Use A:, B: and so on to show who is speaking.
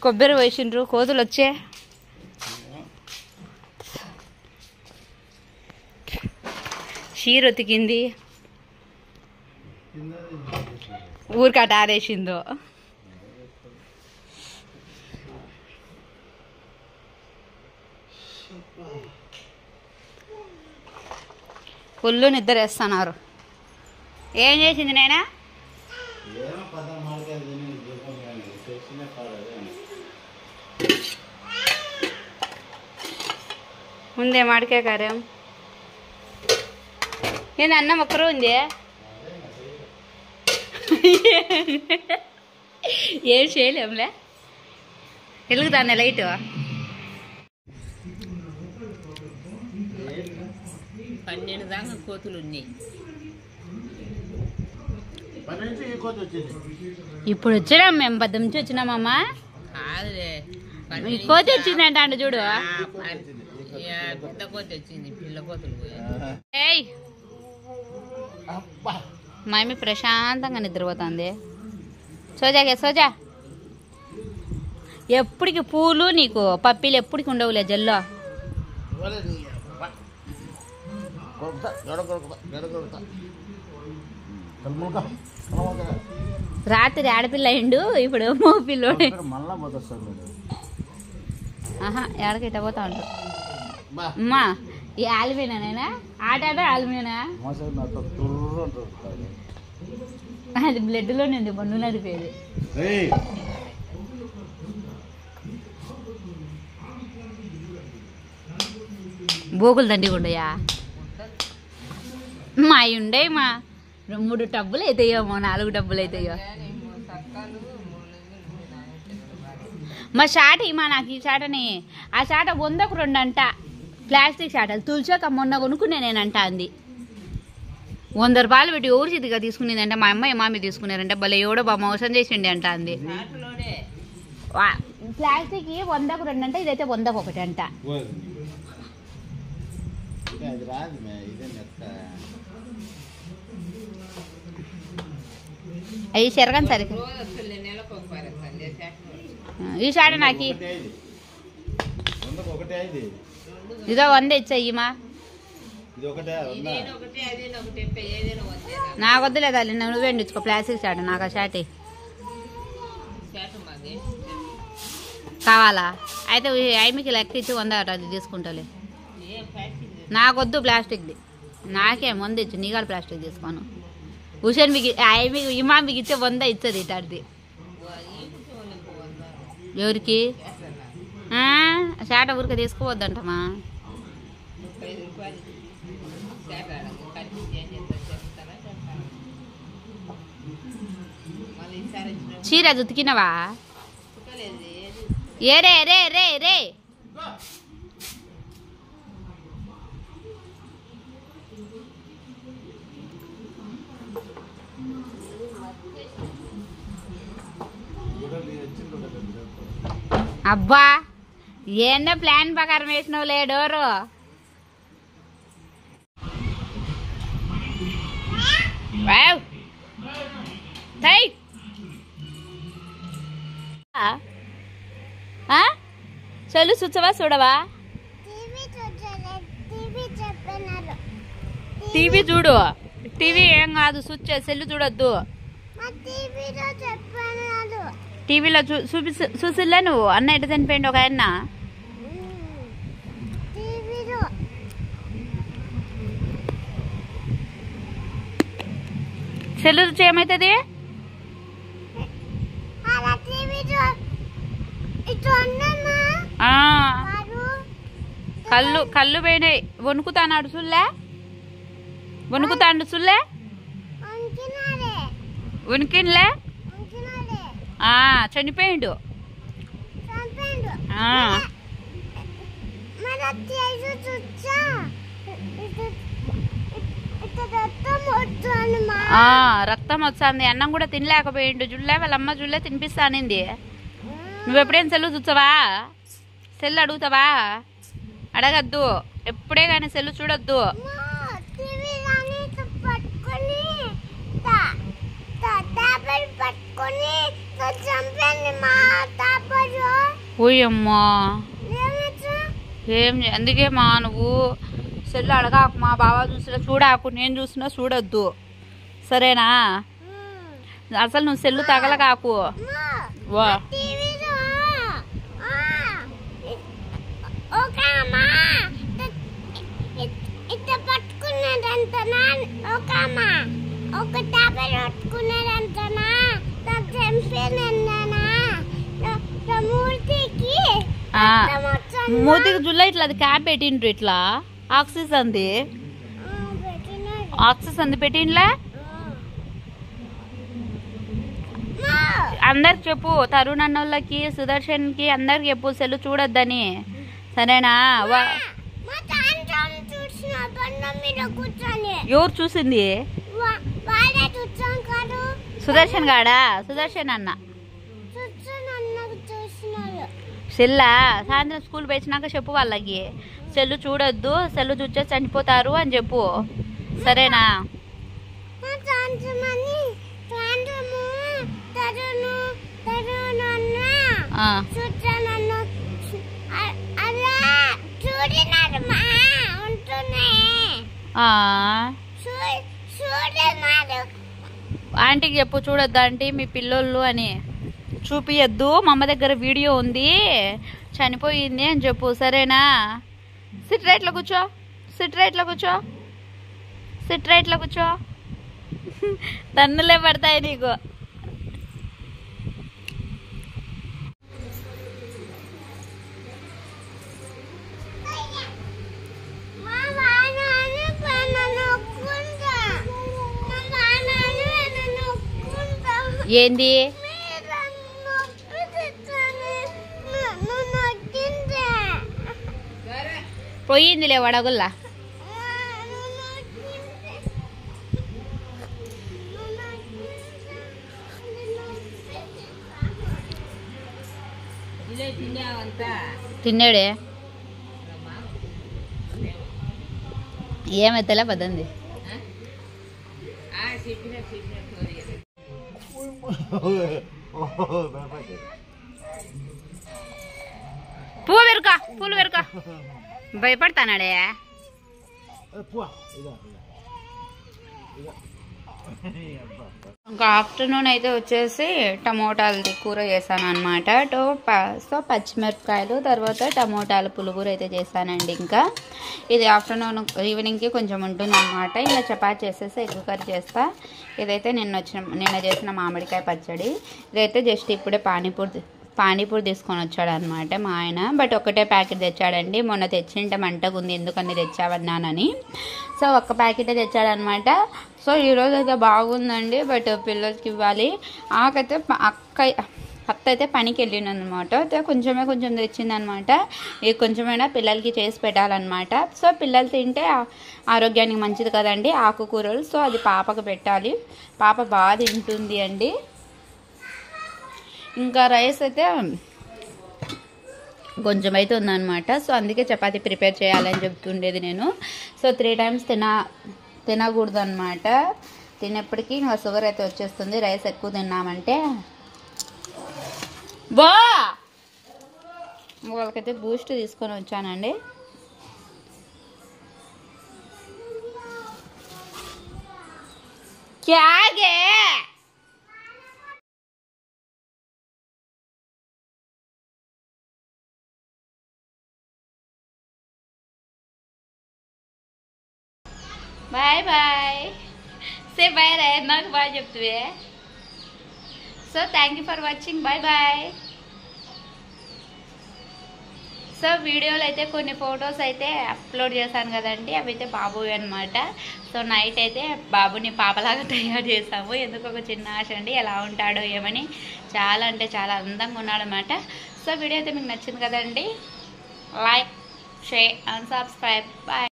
A: కొబ్బరి వేసిండ్రు కోతులు వచ్చే చీర ఉతికింది ఊరికట ఆరేసిందో ఫుల్లు నిద్ర వేస్తున్నారు ఏం చేసింది నేనా
B: ఏమో పదం మాడకాయ తిని దీపం కానీ తెచ్చిన పాడదే
A: ఉందే మాడికాయ కారం ఏంది అన్నం ఒక్కరు ఉంది ఏం చేయలేంలే వెలుగుతాను లైట్
C: పన్నెండు దాకా కోతులు ఉన్నాయి
B: పని నుంచి ఈ కోత వచ్చింది
A: ఇప్పుడు వచ్చినాం మేము పద్దె నుంచి వచ్చినామమ్మా
C: కాదులే
A: ఈ కోతి వచ్చిందంట అంట చూడు
C: ఆ, పన్- యా, పిల్ల కోతి వచ్చింది పిల్ల కోతులు పోయి
A: ఏయ్
B: అబ్బా
A: మా అమ్మ ప్రశాంతంగా నిద్రపోతుంది సోజాగే సోజా ఎప్పటికి పూలు నీకు పప్పీలు ఎప్పటికి ఉండవులే జల్లో
B: ఇవ్వలే నీ అబ్బా. కొరుకుతా గడ కొరుకుతా గడ కొరుకుతా కలుములుగా కలుములుగా
A: రాత్రి ఆడపిల్ల అయిండు ఇప్పుడు మో పిల్లోడే
B: మళ్ళా పోతా సార్ మీరు
A: ఆహా ఎడకిట పోతా ఉంటాడు
B: బా
A: అమ్మా ఈ ఆలిమీనేనా ఆట ఆట ఆలిమీనా
B: మోసం నాతో తుర్రు అంటారు
A: అది బ్లడ్లోనే ఉంది మొన్న నడిపేది
B: ఏయ్
A: బోగులు దండి ఉండయా మా అయి ఉండే మా మూడు డబ్బులు అవుతాయో మా నాలుగు డబ్బులు అవుతాయో మా షాట ఇమ్మా నాకు ఈ షాటని ఆ షాట వందకు రెండు అంట ప్లాస్టిక్ షాటలు తులసాక మొన్న కొనుక్కునే నేనంట అంది వంద రూపాయలు పెట్టి ఎవరు చితిగా తీసుకునేదంటే మా అమ్మాయి మామి తీసుకున్నారంటే భలే ఎవడో బా మోసం చేసిండి అంట అంది
C: నాటులోనే
A: వా- ప్లాస్టిక్ వందకు రెండు అంటే ఇదైతే వందకు ఒకటి అంట
B: ఇది అది రాదు మే ఇదే నెక్క
A: అవి చెరగని సరే
C: రోజు వస్తుంది నెలకు ఒక పారేస్తాను చేసేస్తాను
A: ఈ షాట నాకు
B: ఒకటే ఇది వందకు ఒకటే ఇది
A: ఇదో వంద ఇచ్చాయిమా
B: ఇది ఒకటే వంద
C: ఇదేనా ఒకటి అదేనా ఒకటి ఎప్ప ఏదైనా వద్దేనా
A: నాకు వద్దులే తల్లి నువ్వే ఇచ్చుకో ప్లాస్టిక్ షాట్ నాకు ఆ షాట్
C: శాతం మాది
A: కావాలా అయితే ఈ ఐమికి లెక్క ఇచ్చి వంద అట అది తీసుకుంటాలే
C: ఏం ఫ్యాక్టరీ
A: నాకొద్దు ప్లాస్టిక్ది నాకేం వంద ఇచ్చు నీగాడు ప్లాస్టిక్ తీసుకోను హుషేన్ మీకు ఐమికి ఇమా మీకు ఇచ్చే వంద ఇచ్చేది ఇటాడిది ఎవరికి ఆ, షాట ఊరికే తీసుకోవద్దంటమా
C: ముప్పై ఐదు రూపాయలు శాతం కట్టించి ఏం చేస్తారు చెప్తారా చెప్తారా మళ్ళీ ఈసారి వచ్చినప్పుడు
A: చీర ఉతికినవా
C: ఉతకలేదు ఏది
A: ఏ రే రే రే రే అబ్బా ఏందో ప్లాన్ ప్రకారం వేసినావు లే డోరు వావ్. తై. ఆ? ఆ? చలు చూచవా చూడవా టీవీ చూడు టీవీ ఏం కాదు స్విచ్ సెల్ చూడొద్దు టీవీలో చూ చూపి చూసిలే నువ్వు అన్న ఎటు చనిపోయిండు ఒక ఆయన సెల్ చూసి ఏమవుతుంది ఆ, కళ్ళు కళ్ళు పోయినాయి వణుకుతానాడు సుల్లే వణుకుతాండు సుల్లే వణుకిన్లే ఆ, చనిపోయిండు ఆ, ఆ, రక్తం వస్తుంది అన్నం కూడా తినలేకపోయిండు జుల్లే వాళ్ళ అమ్మ జుల్లే తినిపిస్తానింది నువ్వు ఎప్పుడైనా సెల్లు చూస్తావా సెల్ అడుగుతావా అడగద్దు ఎప్పుడే కానీ సెల్లు చూడొద్దు
D: పట్టుకొని చంపండి మా తాపరు
A: ఓయమ్మా
D: ఏమిచ్చు
A: ఏం చే- అందుకే మా నువ్వు సెల్లు అడగాకు మా బావ చూసినా చూడాకు నేను చూసినా చూడొద్దు సరేనా అసలు నువ్వు సెల్లు తగలగాకు వా
D: టీవీలో ఒక అమ్మా ఇట్ట పట్టుకున్నదంతనా ఒక అమ్మా ఒక తాపర్ పట్టుకున్నదంతనా నాకు చంపినందనా మూర్తికి
A: ఆ,
D: రక్తం వచ్చాను.
A: మూతికి జుల్ల ఇట్లా అది క్యాప్ పెట్టిండ్రు ఇట్లా ఆక్సిస్ అంది
D: ఆ, పెట్టినాడు.
A: ఆక్సిస్ అంది పెట్టిండ్లే
D: మా,
A: అందరికి చెప్పు తరుణ్ అన్నోళ్ళకి సుదర్శన్కి అందరికి చెప్పు సెల్లు చూడొద్దని సరేనా వా-
D: మా తాండ్రం చూసిన బండ మీద కూర్చొని
A: ఎవరు చూసింది
D: వా- వాడే కూర్చొని కాదు
A: సుదర్శన్ గాడా సుదర్శన్ అన్న
D: కూర్చొని అన్నకు చూసినాడు
A: సెల్లా సాయంత్రం స్కూల్ పోయినాక చెప్పు వాళ్ళకి సెల్లు చూడొద్దు సెల్లు చూస్తే చనిపోతారు అని చెప్పు సరేనా
D: మా తాండ్రమని తాండ్రము తరుణు తరుణు అన్న
A: ఆ,
D: చూచానన్న అలా చూడినాడు మా ఉంటున్నాయి
A: ఆ.
D: చూ చూడినాడు
A: ఆంటీకి చెప్పు చూడొద్దు ఆంటీ మీ పిల్లోళ్ళు అని చూపియద్దు మా అమ్మ దగ్గర వీడియో ఉంది చనిపోయింది అని చెప్పు సరేనా సిట్ రైట్లో కూర్చో సిట్ రైట్లో కూర్చో సిట్ రైట్లో కూర్చో తన్నులే పడతాయి నీకు
D: మా వానాన్ని పైన నొక్కుంటా. మా వానాన్ని పైన నొక్కుంటా.
A: ఏంది
D: మీరు నొప్పి తెచ్చాలి. నన్ను నొక్కిందే.
A: పోయిందిలే వడగుల్లా
D: నన్ను నొక్కిందే. నన్ను నొక్కిందే. నొప్పి
C: ఇదే తిన్నావంతా
A: తిన్నాడే ఏమైతేలే పదంది
C: ఆ చెప్పిన చెప్పిన
A: పువ్వు వెరుక పూలు వెరుక భయపడతానాడే ఇంకా ఆఫ్టర్నూన్ అయితే వచ్చేసి టమోటాలది కూర చేశాను అనమాట టో ప- సో పచ్చిమిరపకాయలు తర్వాత టమోటాల పులుగుర అయితే చేశానండి ఇంకా ఇది ఆఫ్టర్నూన్ ఈవినింగ్కి కొంచెం ఉంటుంది అనమాట ఇలా చపాతి చేసేసి ఎగ్ కర్రీ చేస్తా ఇదైతే నిన్న వచ్చిన నిన్న చేసిన మామిడికాయ పచ్చడి ఇదైతే జస్ట్ ఇప్పుడే పానీపూరి పానీపూరి తీసుకొని వచ్చాడు అనమాట మా ఆయన బట్ ఒకటే ప్యాకెట్ తెచ్చాడండి మొన్న తెచ్చింటే మంటగా ఉంది ఎందుకని తెచ్చావన్నానని సో ఒక్క ప్యాకెటే తెచ్చాడనమాట సో ఈరోజు అయితే బాగుందండి బట్ పిల్లలకి ఇవ్వాలి ఆకైతే ప- అక్క అత్త అయితే పనికి వెళ్ళింది అనమాట అయితే కొంచెమే కొంచెం తెచ్చిందనమాట ఇది కొంచెమైనా పిల్లలకి చేసి పెట్టాలన్నమాట సో పిల్లలు తింటే ఆ- ఆరోగ్యానికి మంచిది కదండి ఆకుకూరలు సో అది పాపకు పెట్టాలి పాప బాగా తింటుంది అండి ఇంకా రైస్ అయితే కొంచెం అయితే ఉందన్నమాట సో అందుకే చపాతీ ప్రిపేర్ చేయాలని చెప్తుండేది నేను సో త్రీ టైమ్స్ తిన తినకూడదు అనమాట తినేప్పటికీ ఇంకా షుగర్ అయితే వచ్చేస్తుంది రైస్ ఎక్కువ తిన్నామంటే బా వాళ్ళకైతే బూస్ట్ తీసుకొని వచ్చానండి క్యాగే బాయ్ బాయ్ సే బాయ్ రే నాకు బాయ్ చెప్తువే so thank you for watching bye bye so వీడియోలు అయితే కొన్ని ఫొటోస్ అయితే అప్లోడ్ చేశాను కదండి అవి అయితే బాబు అనమాట సో నైట్ అయితే బాబుని పాపలాగా తయారు చేసాము ఎందుకు ఒక చిన్న ఆశ అండి ఎలా ఉంటాడో ఏమని చాలా అంటే చాలా అందంగా ఉన్నాడనమాట సో వీడియో అయితే మీకు నచ్చింది కదండి like share and subscribe bye